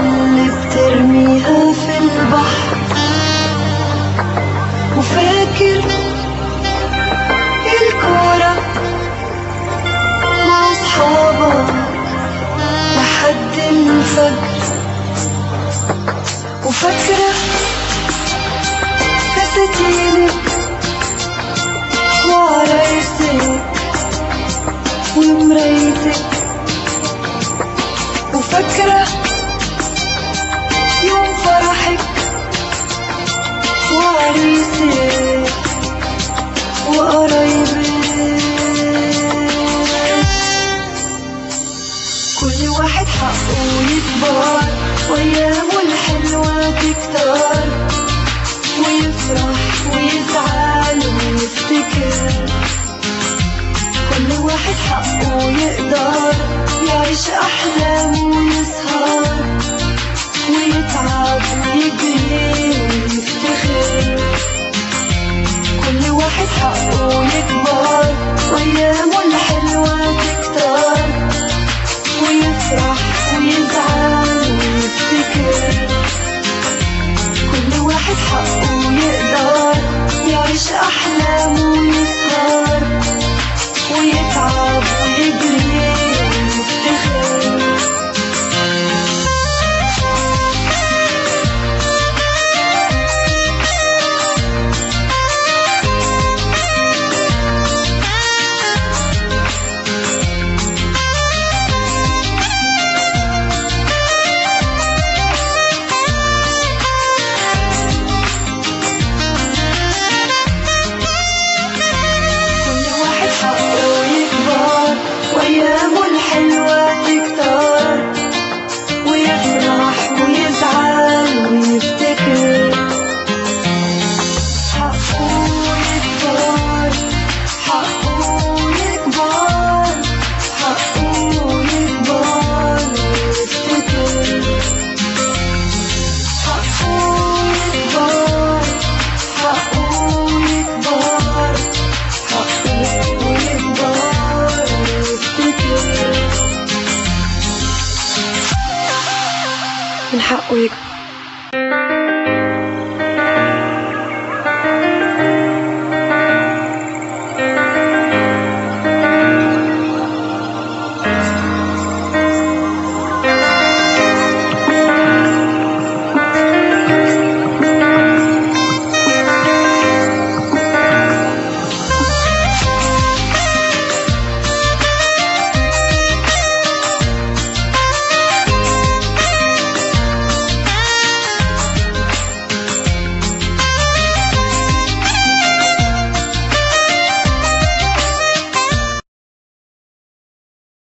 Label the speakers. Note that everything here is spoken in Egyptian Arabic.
Speaker 1: اللي بترميها في البحر وفاكر الكورة مع أصحابك لحد الفجر وفاكرة فساتينك وعرايسك ومرايتك وفاكرة يوم فرحك وعريسك وقرايبك كل واحد حقه يكبر وأيامه الحلوة تكتر ويفرح ويزعل ويفتكر كل واحد حقه يقدر يعيش أحلامه ويسهر ويتعب ويجري ويفتخر كل واحد حقه يكبر وأيامه الحلوة تكتر ويفرح ويزعل ويفتكر كل واحد حقه يقدر يعيش أحلامه ويسهر ويتعب ويجري ويفتخر كل واحد حقه يكبر وأيامه الحلوة تكتر ويفرح ويزعل ويفتكر حقه يكبر حقه يكبر حقه يكبر ويفتكر حقه يكبر حقه يكبر حقه يكبر ويفتكر من حقه يكبر